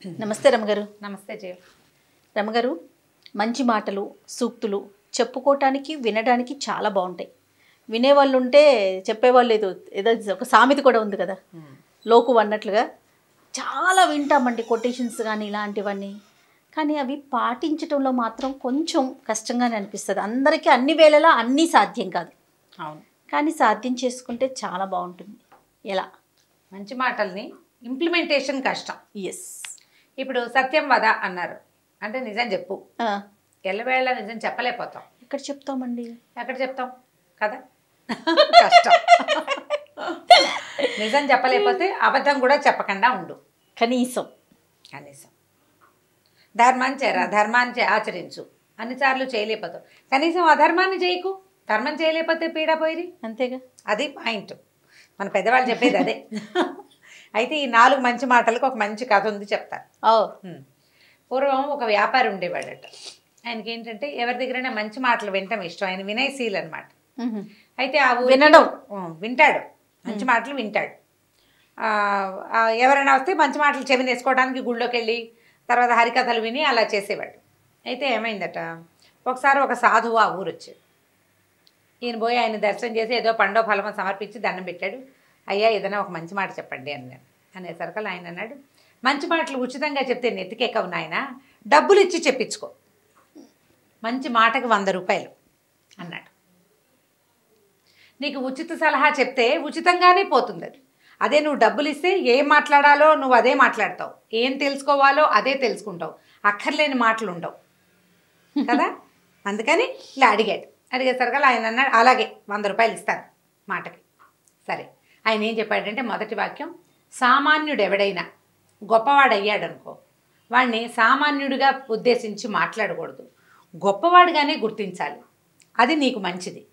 నమస్తే రమగారు నమస్తే జయ రమగారు మంచి మాటలు సూక్తులు చెప్పుకోవటానికి వినడానికి చాలా బాగుంటాయి వినేవాళ్ళు ఉంటే చెప్పేవాళ్ళు ఏదో ఏదో ఒక సామెత కూడా ఉంది కదా లోకు అన్నట్లుగా చాలా వింటామండి కొటేషన్స్ కానీ ఇలాంటివన్నీ కానీ అవి పాటించడంలో మాత్రం కొంచెం కష్టంగానే అనిపిస్తుంది అందరికీ అన్ని వేళలా అన్నీ సాధ్యం కాదు అవును కానీ సాధ్యం చేసుకుంటే చాలా బాగుంటుంది ఎలా మంచి మాటల్ని ఇంప్లిమెంటేషన్ కష్టం ఎస్ ఇప్పుడు సత్యం వద అన్నారు అంటే నిజం చెప్పు ఎల్లవేళ నిజం చెప్పలేకపోతాం ఎక్కడ చెప్తామండి ఎక్కడ చెప్తాం కదా కష్టం నిజం చెప్పలేకపోతే అబద్ధం కూడా చెప్పకుండా ఉండు కనీసం కనీసం ధర్మం చేరా ధర్మాన్ని చే- ఆచరించు అన్నిసార్లు చేయలేకపోతావు కనీసం అధర్మాన్ని చేయకు ధర్మం చేయలేకపోతే పీడ పోయిరి అంతేగా అది పాయింట్ మన పెద్దవాళ్ళు చెప్పేది అదే అయితే ఈ నాలుగు మంచి మాటలకు ఒక మంచి కథ ఉంది చెప్తాను ఓ ఉమ్. పూర్వం ఒక వ్యాపారి ఉండేవాడట ఆయనకి ఏంటంటే ఎవరి దగ్గరైనా మంచి మాటలు వినటం ఇష్టం ఆయన వినయశీల్ అనమాట మ్మ్. అయితే ఆ ఊరికి- వినడం. ఉమ్, వింటాడు మంచి మాటలు వింటాడు ఆ, ఆ, ఎవరైనా వస్తే మంచి మాటలు చెవిని వేసుకోవడానికి గుళ్ళోకి వెళ్ళి తర్వాత హరికథలు విని అలా చేసేవాడు అయితే ఏమైందట ఒకసారి ఒక సాధువు ఆ ఊరు వచ్చాడు ఈయన పోయి ఆయన దర్శనం చేసి ఏదో పండో ఫలమో సమర్పించి దండం పెట్టాడు అయ్యా ఏదైనా ఒక మంచి మాట చెప్పండి అన్నాడు అనేసరికి ఆయన అన్నాడు మంచి మాటలు ఉచితంగా చెప్తే నెత్తికెక్కవు నాయన డబ్బులు ఇచ్చి చెప్పించుకో మంచి మాటకి వంద రూపాయలు అన్నాడు నీకు ఉచిత సలహా చెప్తే ఉచితంగానే పోతుంది అది అదే నువ్వు డబ్బులు ఇస్తే ఏం మాట్లాడాలో నువ్వు అదే మాట్లాడతావు ఏం తెలుసుకోవాలో అదే తెలుసుకుంటావు అక్కర్లేని మాటలు ఉండవు కదా అందుకని ఇలా అడిగాడు అడిగేసరికి ఆయన అన్నాడు అలాగే వంద రూపాయలు ఇస్తాను మాటకి సరే ఆయన ఏం చెప్పాడంటే మొదటి వాక్యం సామాన్యుడు ఎవడైనా గొప్పవాడయ్యాడు అనుకో వాడిని సామాన్యుడిగా ఉద్దేశించి మాట్లాడకూడదు గొప్పవాడిగానే గుర్తించాలి అది నీకు మంచిది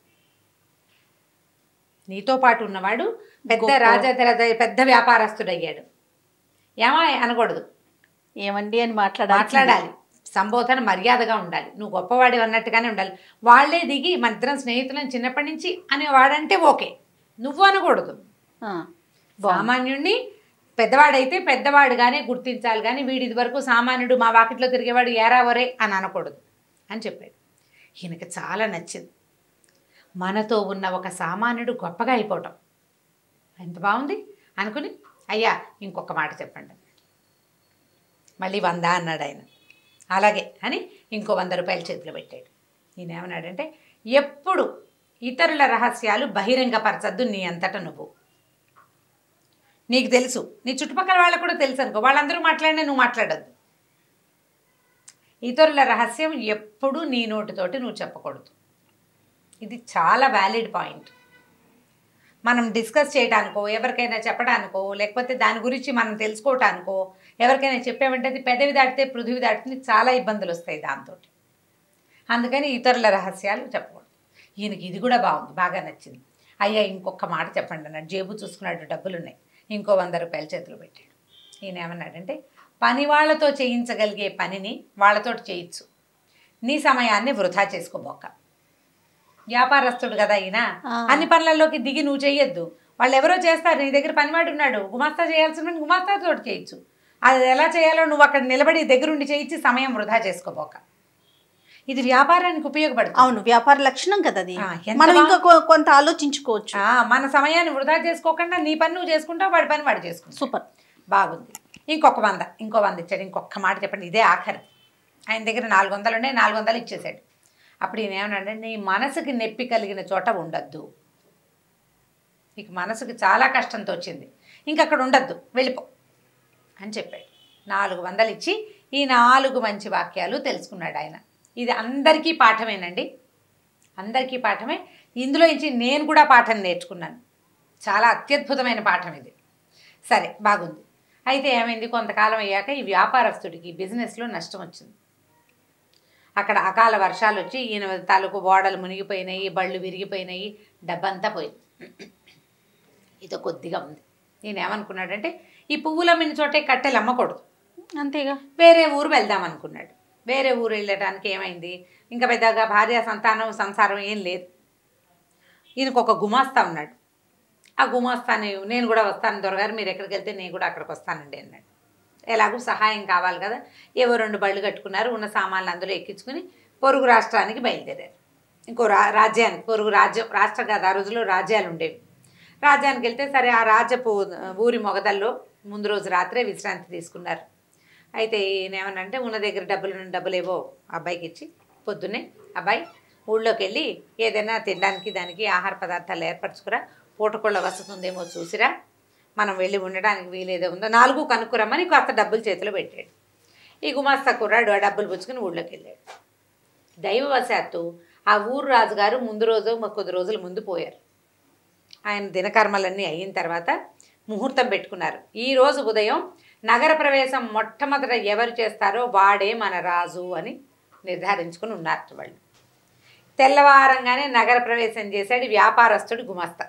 నీతో పాటు ఉన్నవాడు పెద్ద గొప్ప- రాజా పెద్ద వ్యాపారస్తుడు అయ్యాడు ఏమా అనకూడదు ఏమండి అని మాట్లాడాలి మాట్లాడాలి సంబోధన మర్యాదగా ఉండాలి నువ్వు గొప్పవాడి అన్నట్టుగానే ఉండాలి వాళ్ళే దిగి మన ఇద్దరం స్నేహితులను చిన్నప్పటి నుంచి అని వాడంటే ఓకే నువ్వు అనకూడదు ఆ, సామాన్యుడిని పెద్దవాడైతే పెద్దవాడుగానే గుర్తించాలి కానీ వీడి ఇది వరకు సామాన్యుడు మా వాకిట్లో తిరిగేవాడు ఏరా వరే అని అనకూడదు అని చెప్పాడు ఈయనకి చాలా నచ్చింది మనతో ఉన్న ఒక సామాన్యుడు గొప్పగా అయిపోవటం ఎంత బాగుంది అనుకుని అయ్యా ఇంకొక మాట చెప్పండి మళ్ళీ వంద అన్నాడు ఆయన అలాగే అని ఇంకో వంద రూపాయలు చేతిలో పెట్టాడు ఈయన ఏమన్నాడంటే ఎప్పుడు ఇతరుల రహస్యాలు బహిరంగపరచద్దు నీ అంతట నువ్వు నీకు తెలుసు నీ చుట్టుపక్కల వాళ్ళకు కూడా తెలుసు అనుకో వాళ్ళందరూ మాట్లాడినా నువ్వు మాట్లాడద్దు ఇతరుల రహస్యం ఎప్పుడు నీ నోటితోటి నువ్వు చెప్పకూడదు ఇది చాలా వ్యాలిడ్ పాయింట్ మనం డిస్కస్ చేయడానికో ఎవరికైనా చెప్పడానికో లేకపోతే దాని గురించి మనం తెలుసుకోవటానికో ఎవరికైనా చెప్పామంటే అది పెదవి దాటితే పృథివి దాటితే చాలా ఇబ్బందులు వస్తాయి దాంతో అందుకని ఇతరుల రహస్యాలు చెప్పకూడదు ఈయనకి ఇది కూడా బాగుంది బాగా నచ్చింది అయ్యా ఇంకొక మాట చెప్పండి అన్నాడు జేబు చూసుకున్నాడు డబ్బులు ఉన్నాయి ఇంకో వంద రూపాయలు చేతిలో పెట్టాడు ఈయన ఏమన్నాడంటే పని వాళ్ళతో చేయించగలిగే పనిని వాళ్ళతో చేయొచ్చు నీ సమయాన్ని వృధా చేసుకోబోక వ్యాపారస్తుడు కదా ఈయన ఆ. అన్ని పనులలోకి దిగి నువ్వు చేయొద్దు వాళ్ళు ఎవరో చేస్తారు నీ దగ్గర పనివాడు ఉన్నాడు గుమాస్తా చేయాల్సిన పని గుమాస్తాతో చేయొచ్చు అది ఎలా చేయాలో నువ్వు అక్కడ నిలబడి దగ్గరుండి చేయించి సమయం వృధా చేసుకోబోక ఇది వ్యాపారానికి ఉపయోగపడుతుంది అవును వ్యాపార లక్షణం కదా అది ఆ, ఎంత మనం బా- ఇంకా కొ- కొంత ఆలోచించుకోవచ్చు ఆ, మన సమయాన్ని వృధా చేసుకోకుండా నీ పని నువ్వు చేసుకుంటావు వాడి పని వాడు చేసుకుంటావు సూపర్ బాగుంది ఇంకొక వంద ఇంకో వంద ఇచ్చాడు ఇంకొక మాట చెప్పండి ఇదే ఆఖరి ఆయన దగ్గర నాలుగు వందలు ఉండే నాలుగు వందలు ఇచ్చేసాడు అప్పుడు ఈయన ఏమన్నాడంటే నీ మనసుకి నొప్పి కలిగిన చోట ఉండద్దు నీకు మనసుకి చాలా కష్టంతో వచ్చింది ఇంక అక్కడ ఉండద్దు వెళ్ళిపో అని చెప్పాడు నాలుగు వందలు ఇచ్చి ఈ నాలుగు మంచి వాక్యాలు తెలుసుకున్నాడు ఆయన ఇది అందరికీ పాఠమేనండి అందరికీ పాఠమే ఇందులో నుంచి నేను కూడా పాఠం నేర్చుకున్నాను చాలా అత్యద్భుతమైన పాఠం ఇది సరే బాగుంది అయితే ఏమైంది కొంతకాలం అయ్యాక ఈ వ్యాపారస్తుడికి బిజినెస్లో నష్టం వచ్చింది అక్కడ అకాల వర్షాలు వచ్చి ఈయన తాలూకు ఓడలు మునిగిపోయినాయి బళ్ళు విరిగిపోయినాయి డబ్బంతా పోయింది ఇది కొద్దిగా ఉంది నేను ఏమనుకున్నాడంటే ఈ పువ్వుల మిని చోటే కట్టెలు అమ్మకూడదు అంతేగా వేరే ఊరు వెళ్దాం అనుకున్నాడు వేరే ఊరు వెళ్ళడానికి ఏమైంది ఇంకా పెద్దగా భార్య సంతానం సంసారం ఏం లేదు ఈయనకు ఒక గుమాస్తా ఉన్నాడు ఆ గుమాస్తాని నేను కూడా వస్తాను దొరగారు మీరు ఎక్కడికి వెళ్తే నేను కూడా అక్కడికి వస్తానండి అన్నాడు ఎలాగూ సహాయం కావాలి కదా ఏవో రెండు బళ్ళు కట్టుకున్నారు ఉన్న సామాన్లు అందులో ఎక్కించుకుని పొరుగు రాష్ట్రానికి బయలుదేరారు ఇంకో రా రాజ్యానికి పొరుగు రాజ్యం రాష్ట్ర కాదు ఆ రోజుల్లో రాజ్యాలు ఉండేవి రాజ్యానికి వెళ్తే సరే ఆ రాజ్యపు ఊరి మొగదల్లో ముందు రోజు రాత్రే విశ్రాంతి తీసుకున్నారు అయితే ఈయన ఏమనంటే ఉన్న దగ్గర డబ్బులు ఉన్న డబ్బులు ఏవో అబ్బాయికి ఇచ్చి పొద్దున్నే అబ్బాయి ఊళ్ళోకి వెళ్ళి ఏదైనా తినడానికి దానికి ఆహార పదార్థాలు ఏర్పరచుకురా పూటకోళ్ళ వసతి ఉందేమో చూసిరా మనం వెళ్ళి ఉండడానికి వీలేదో ఉందో నాలుగు కనుక్కురమ్మని కాస్త డబ్బులు చేతిలో పెట్టాడు ఈ గుమాస్తా కుర్రాడు ఆ డబ్బులు పుచ్చుకుని ఊళ్ళోకి వెళ్ళాడు దైవవశాత్తు ఆ ఊరు రాజుగారు ముందు రోజు మా కొద్ది రోజుల ముందు పోయారు ఆయన దినకర్మలన్నీ అయిన తర్వాత ముహూర్తం పెట్టుకున్నారు ఈ రోజు ఉదయం నగర ప్రవేశం మొట్టమొదట ఎవరు చేస్తారో వాడే మన రాజు అని నిర్ధారించుకుని ఉన్నారు వాళ్ళు తెల్లవారంగానే నగర ప్రవేశం చేశాడు వ్యాపారస్తుడు గుమస్తా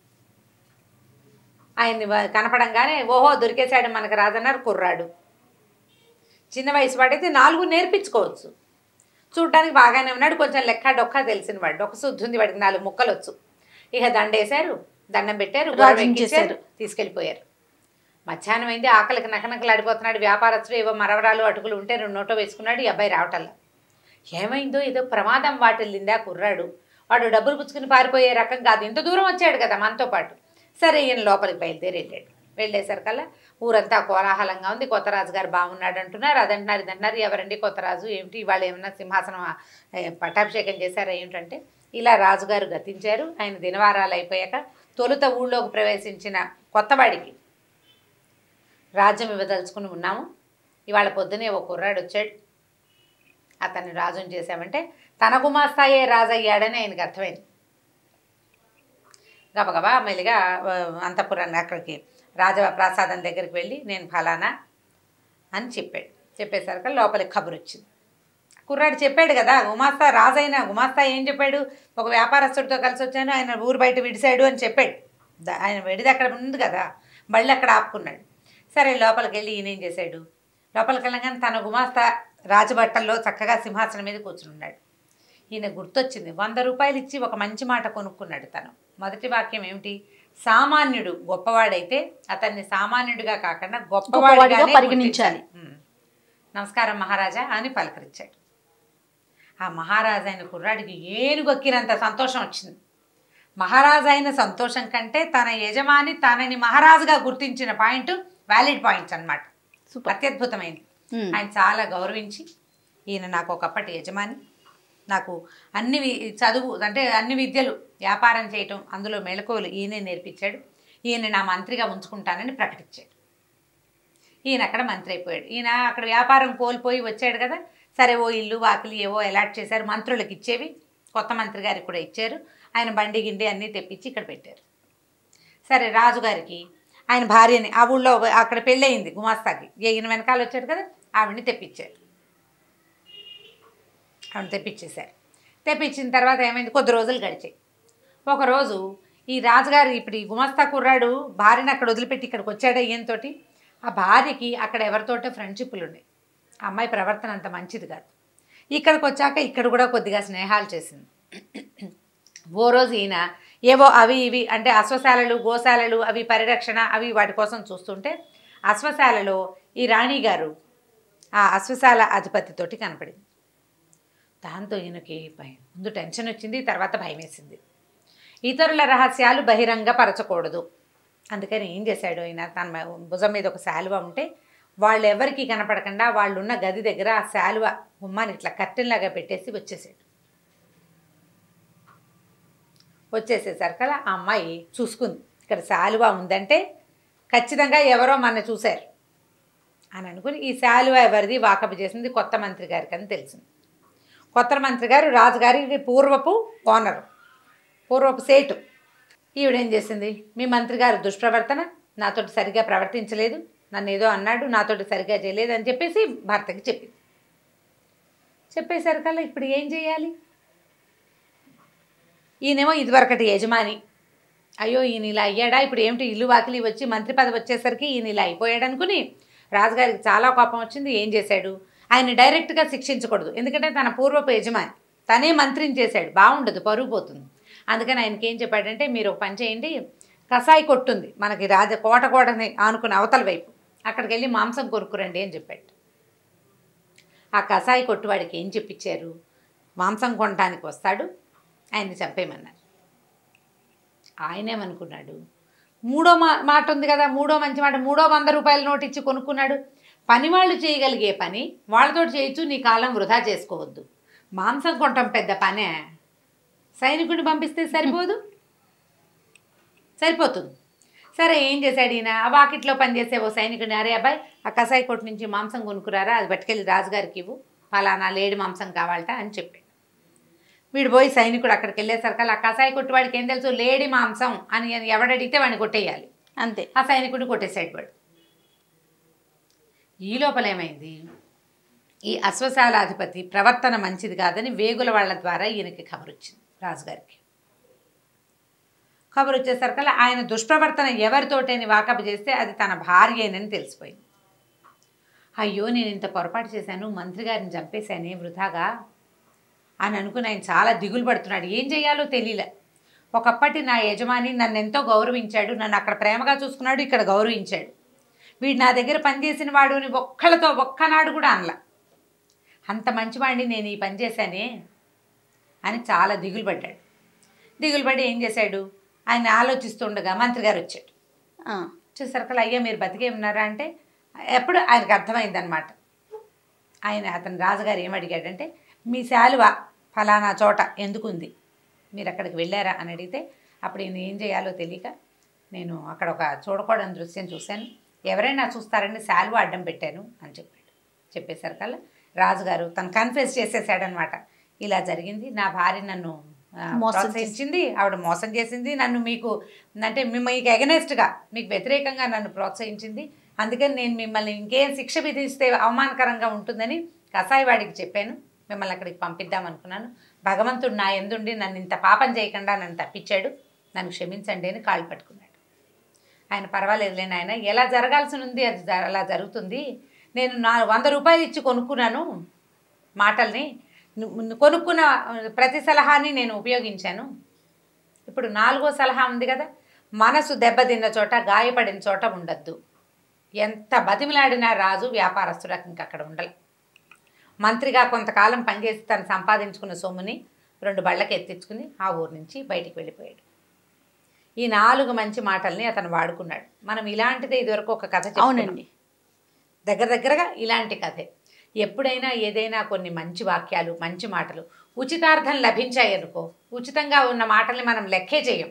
ఆయన్ని వ- కనపడంగానే ఓహో దొరికేశాడు మనకు రాజన్నారు కుర్రాడు చిన్న వయసు వాడైతే నాలుగు నేర్పించుకోవచ్చు చూడ్డానికి బాగానే ఉన్నాడు కొంచెం లెక్క డొక్క తెలిసిన వాడు డొక్క శుద్ధి ఉంది వాడికి నాలుగు ముక్కలు వచ్చు ఇక దండేశారు దండం పెట్టారు గుర్రం రాజుని ఎక్కించారు, చేశారు. తీసుకెళ్ళిపోయారు మధ్యాహ్నం అయింది ఆకలికి నకనకలాడిపోతున్నాడు వ్యాపారస్తుడు ఏవో మరవరాలు అటుకులు ఉంటే రెండు నోటో వేసుకున్నాడు ఈ అబ్బాయి రావటల్లా ఏమైందో ఏదో ప్రమాదం వాటిల్లిందా కుర్రాడు వాడు డబ్బులు పుచ్చుకుని పారిపోయే రకం కాదు ఇంత దూరం వచ్చాడు కదా మనతో పాటు సరే ఈయన లోపలికి బయలుదేరి వెళ్ళాడు వెళ్ళేసరికల్లా ఊరంతా కోలాహలంగా ఉంది కొత్తరాజు గారు బాగున్నాడు అంటున్నారు అదంటున్నారు ఇదంటున్నారు ఎవరండి కొత్తరాజు ఏమిటి వాళ్ళు ఏమన్నా సింహాసనం ఆ, ఏ, పట్టాభిషేకం చేశారా ఏమిటంటే ఇలా రాజుగారు గతించారు ఆయన దినవారాలు అయిపోయాక తొలుత ఊళ్ళోకి ప్రవేశించిన కొత్తవాడికి రాజ్యం ఇవ్వదలుచుకుని ఉన్నాము ఇవాళ పొద్దునే ఒక కుర్రాడు వచ్చాడు అతన్ని రాజుని చేశామంటే తన గుమాస్తాయే రాజు అయ్యాడని ఆయనకు అర్థమైంది గబగబా మెల్లిగా ఆ, అంతఃపురాన్ని అక్కడికి రాజప్రాసాదం దగ్గరికి వెళ్ళి నేను ఫలానా అని చెప్పాడు చెప్పేసరికి లోపలికి కబురు వచ్చింది కుర్రాడు చెప్పాడు కదా గుమాస్తా రాజైన గుమాస్తా ఏం చెప్పాడు ఒక వ్యాపారస్తుడితో కలిసి వచ్చాను ఆయన ఊరు బయట విడిసాడు అని చెప్పాడు ద- ఆయన విడిది అక్కడ ఉంది కదా బళ్ళు అక్కడ ఆపుకున్నాడు సరే లోపలికి వెళ్ళి ఈయన ఏం చేశాడు లోపలికి వెళ్ళగానే తన గుమాస్తా రాజబట్టల్లో చక్కగా సింహాసనం మీద కూర్చుని ఉన్నాడు ఈయన గుర్తొచ్చింది వంద రూపాయలు ఇచ్చి ఒక మంచి మాట కొనుక్కున్నాడు తను మొదటి వాక్యం ఏమిటి సామాన్యుడు గొప్పవాడైతే అతన్ని సామాన్యుడిగా కాకుండా గొప్పవాడిగా గొప్పవాడిగా పరిగణించాలి. నమస్కారం మహారాజా అని పలకరించాడు ఆ మహారాజా అయిన కుర్రాడికి ఏనుగొక్కినంత సంతోషం వచ్చింది మహారాజా అయిన సంతోషం కంటే తన యజమాని తనని మహారాజుగా గుర్తించిన పాయింట్ వ్యాలిడ్ పాయింట్స్ అన్నమాట సూపర్ అత్యద్భుతమైంది మ్మ్. ఆయన చాలా గౌరవించి ఈయన నాకు ఒకప్పటి యజమాని నాకు అన్ని వి- చదువు అంటే అన్ని విద్యలు వ్యాపారం చేయటం అందులో మెళకువలు ఈయనే నేర్పించాడు ఈయన నా మంత్రిగా ఉంచుకుంటానని ప్రకటించాడు ఈయన అక్కడ మంత్రి అయిపోయాడు ఈయన అక్కడ వ్యాపారం కోల్పోయి వచ్చాడు కదా సరే ఓ ఇల్లు వాకిలి ఏవో అలాట్ చేశారు మంత్రులకు ఇచ్చేవి కొత్త మంత్రి గారికి కూడా ఇచ్చారు ఆయన బండి గిండి అన్నీ తెప్పించి ఇక్కడ పెట్టారు సరే రాజుగారికి ఆయన భార్యని ఆ ఊళ్ళో అక్కడ పెళ్ళయింది గుమాస్తాకి ఈయన వెనకాల వచ్చాడు కదా ఆవిడని తెప్పించారు ఆవిడ తెప్పించేశారు తెప్పించిన తర్వాత ఏమైంది కొద్ది రోజులు గడిచాయి ఒకరోజు ఈ రాజుగారు ఇప్పుడు ఈ గుమస్తా కుర్రాడు భార్యని అక్కడ వదిలిపెట్టి ఇక్కడికి వచ్చాడు ఈయనతోటి ఆ భార్యకి అక్కడ ఎవరితోటో ఫ్రెండ్షిప్లు ఉన్నాయి ఆ అమ్మాయి ప్రవర్తన అంత మంచిది కాదు ఇక్కడికి వచ్చాక ఇక్కడ కూడా కొద్దిగా స్నేహాలు చేసింది ఓ రోజు ఈయన ఏవో అవి ఇవి అంటే అశ్వశాలలు గోశాలలు అవి పరిరక్షణ అవి వాటి కోసం చూస్తుంటే అశ్వశాలలో ఈ రాణి గారు ఆ అశ్వశాల అధిపతితోటి కనపడింది దాంతో ఈయనకి భయం ముందు టెన్షన్ వచ్చింది తర్వాత భయం వేసింది ఇతరుల రహస్యాలు బహిరంగపరచకూడదు అందుకని ఏం చేశాడు ఆయన తన మ- భుజం మీద ఒక శాలువ ఉంటే వాళ్ళు ఎవరికి కనపడకుండా వాళ్ళు ఉన్న గది దగ్గర ఆ శాలువ గుమ్మాన్ని ఇట్లా కట్టెల్లాగా పెట్టేసి వచ్చేసాడు వచ్చేసేసరికల్లా ఆ అమ్మాయి చూసుకుంది ఇక్కడ శాలువ ఉందంటే ఖచ్చితంగా ఎవరో మన చూశారు అని అనుకుని ఈ శాలువ ఎవరిది వాకపు చేసింది కొత్త మంత్రి గారికి అని తెలిసింది కొత్త మంత్రి గారు రాజుగారికి పూర్వపు ఓనరు పూర్వపు సేటు ఈవిడేం చేసింది మీ మంత్రి గారు దుష్ప్రవర్తన నాతోటి సరిగ్గా ప్రవర్తించలేదు నన్ను ఏదో అన్నాడు నాతోటి సరిగ్గా చేయలేదు అని చెప్పేసి భర్తకి చెప్పింది చెప్పేసరికల్లా ఇప్పుడు ఏం చేయాలి ఈయనేమో ఇదివరకటి యజమాని అయ్యో ఈయన ఇలా అయ్యాడా ఇప్పుడు ఏమిటి ఇల్లు వాకిలి వచ్చి మంత్రి పదవి వచ్చేసరికి ఈయన ఇలా అయిపోయాడు అనుకుని రాజుగారికి చాలా కోపం వచ్చింది ఏం చేశాడు ఆయన డైరెక్ట్గా శిక్షించకూడదు ఎందుకంటే తన పూర్వపు యజమాని తనే మంత్రిని చేశాడు బాగుండదు పరుగు పోతుంది అందుకని ఆయనకి ఏం చెప్పాడంటే మీరు ఒక పని చేయండి కసాయి కొట్టుంది మనకి రాజ కోట కోటని ఆనుకుని అవతల వైపు అక్కడికి వెళ్ళి మాంసం కొనుక్కురండి అని చెప్పాడు ఆ కసాయి కొట్టువాడికి ఏం చెప్పించారు మాంసం కొనడానికి వస్తాడు ఆయన్ని చంపేయమన్నారు ఆయనేమనుకున్నాడు మూడో మా మాట ఉంది కదా మూడో మంచి మాట మూడో వంద రూపాయల నోటు ఇచ్చి కొనుక్కున్నాడు పని వాళ్ళు చేయగలిగే పని వాళ్ళతో చేయొచ్చు నీ కాలం వృధా చేసుకోవద్దు మాంసం కొనటం పెద్ద పనే సైనికుడిని పంపిస్తే సరిపోదు సరిపోతుంది సరే ఏం చేశాడు ఈయన ఆ వాకిట్లో పనిచేసే ఓ సైనికుడిని అరే అబ్బాయి ఆ కసాయి కొట్టు నుంచి మాంసం కొనుక్కురారా అది పట్టుకెళ్ళి రాజుగారికి ఇవ్వు ఫలానా లేడి మాంసం కావాలట అని చెప్పాడు వీడు పోయి సైనికుడు అక్కడికి వెళ్ళేసరికి ఆ కసాయి కొట్టు వాడికి ఏం తెలుసు లేడి మాంసం అని అని ఎవడడిగితే వాడిని కొట్టేయాలి అంతే ఆ సైనికుడిని కొట్టేసాడు వాడు ఈ లోపల ఏమైంది ఈ అశ్వశాలాధిపతి ప్రవర్తన మంచిది కాదని వేగుల వాళ్ళ ద్వారా ఈయనకి ఖబర్ వచ్చింది రాజుగారికి ఖబర్ వచ్చేసరికల్లా ఆయన దుష్ప్రవర్తన ఎవరితోటని వాకపు చేస్తే అది తన భార్యేనని తెలిసిపోయింది అయ్యో నేను ఇంత పొరపాటు చేశాను మంత్రి గారిని చంపేశానే వృధాగా అని అనుకుని ఆయన చాలా దిగులు పడుతున్నాడు ఏం చేయాలో తెలియలే ఒకప్పటి నా యజమాని నన్ను ఎంతో గౌరవించాడు నన్ను అక్కడ ప్రేమగా చూసుకున్నాడు ఇక్కడ గౌరవించాడు వీడు నా దగ్గర పనిచేసిన వాడు అని ఒక్కళ్ళతో ఒక్కనాడు కూడా అనలా అంత మంచివాడిని నేను ఈ పని చేశానే అని చాలా దిగులు పడ్డాడు దిగులు పడి ఏం చేశాడు ఆయన ఆలోచిస్తుండగా మంత్రి గారు వచ్చాడు ఆ, చూసరికి అయ్యా మీరు బతికే ఉన్నారా అంటే ఎప్పుడు ఆయనకు అర్థమైందనమాట ఆయన అతను రాజుగారు ఏమడిగాడంటే మీ శాలువ ఫలానా చోట ఎందుకుంది మీరు అక్కడికి వెళ్ళారా అని అడిగితే అప్పుడు ఈయన ఏం చేయాలో తెలియక నేను అక్కడ ఒక చూడకూడని దృశ్యం చూశాను ఎవరైనా చూస్తారని శాలువ అడ్డం పెట్టాను అని చెప్పాడు చెప్పేసరికల్లా రాజుగారు తను కన్ఫ్యూజ్ చేసేసాడనమాట ఇలా జరిగింది నా భార్య నన్ను ఆ, మోసం ప్రోత్సహించింది ఆవిడ మోసం చేసింది నన్ను మీకు అంటే మీ- మీకు ఎగనెస్ట్గా మీకు వ్యతిరేకంగా నన్ను ప్రోత్సహించింది అందుకని నేను మిమ్మల్ని ఇంకేం శిక్ష విధిస్తే అవమానకరంగా ఉంటుందని కసాయివాడికి చెప్పాను మిమ్మల్ని అక్కడికి పంపిద్దాం అనుకున్నాను భగవంతుడు నా ఎందుండి నన్ను ఇంత పాపం చేయకుండా నన్ను తప్పించాడు నన్ను క్షమించండి అని కాళ్ళు పట్టుకున్నాడు ఆయన పర్వాలేదులే నాయన ఎలా జరగాల్సి ఉంది అది జ- అలా జరుగుతుంది నేను నా వంద రూపాయలు ఇచ్చి కొనుక్కున్నాను మాటల్ని ను- ను- కొనుక్కున్న ప్రతి సలహాని నేను ఉపయోగించాను ఇప్పుడు నాలుగో సలహా ఉంది కదా మనసు దెబ్బతిన్న చోట గాయపడిన చోట ఉండద్దు ఎంత బతిమిలాడినా రాజు వ్యాపారస్తులకు ఇంక అక్కడ ఉండాలి మంత్రిగా కొంతకాలం పనిచేసి తను సంపాదించుకున్న సొమ్ముని రెండు బళ్ళకి ఎత్తించుకుని ఆ ఊరు నుంచి బయటికి వెళ్ళిపోయాడు ఈ నాలుగు మంచి మాటల్ని అతను వాడుకున్నాడు మనం ఇలాంటిదే ఇదివరకు ఒక కథ చెప్పుకున్నాం. అవునండి దగ్గర దగ్గరగా ఇలాంటి కథే ఎప్పుడైనా ఏదైనా కొన్ని మంచి వాక్యాలు మంచి మాటలు ఉచితార్థం లభించాయి అనుకో ఉచితంగా ఉన్న మాటల్ని మనం లెక్కే చేయం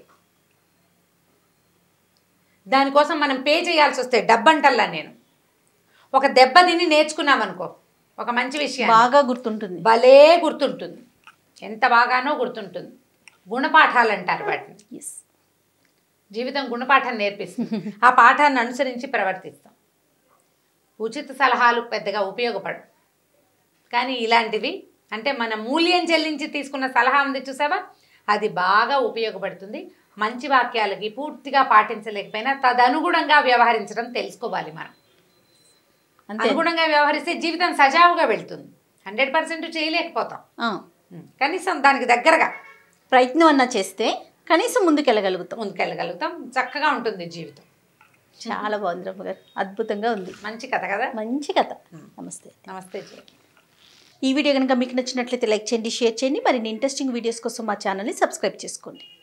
దానికోసం మనం పే చేయాల్సి వస్తే డబ్బంటల్లా నేను ఒక దెబ్బ తిని నేర్చుకున్నాం అనుకో ఒక మంచి విషయం బాగా గుర్తుంటుంది భలే గుర్తుంటుంది ఎంత బాగానో గుర్తుంటుంది గుణపాఠాలు అంటారు వాటిని ఎస్ జీవితం గుణపాఠం నేర్పిస్తుంది ఆ పాఠాన్ని అనుసరించి ప్రవర్తిస్తాం ఉచిత సలహాలు పెద్దగా ఉపయోగపడవు కానీ ఇలాంటివి అంటే మన మూల్యం చెల్లించి తీసుకున్న సలహా ఉంది చూసావా అది బాగా ఉపయోగపడుతుంది మంచి వాక్యాలకి పూర్తిగా పాటించలేకపోయినా తదనుగుణంగా వ్యవహరించడం తెలుసుకోవాలి మనం అంతే అనుగుణంగా వ్యవహరిస్తే జీవితం సజావుగా వెళ్తుంది హండ్రెడ్ పర్సెంట్ చేయలేకపోతాం ఆ, ఉం. కనీసం దానికి దగ్గరగా ప్రయత్నం అన్నా చేస్తే కనీసం ముందుకెళ్ళగలుగుతాం ముందుకెళ్ళగలుగుతాం చక్కగా ఉంటుంది జీవితం చాలా బాగుంది రమ్మ గారు అద్భుతంగా ఉంది మంచి కథ కదా మంచి కథ నమస్తే నమస్తే జీ ఈ వీడియో కనుక మీకు నచ్చినట్లయితే లైక్ చేయండి షేర్ చేయండి మరిన్ని ఇంట్రెస్టింగ్ వీడియోస్ కోసం మా ఛానల్ని సబ్స్క్రైబ్ చేసుకోండి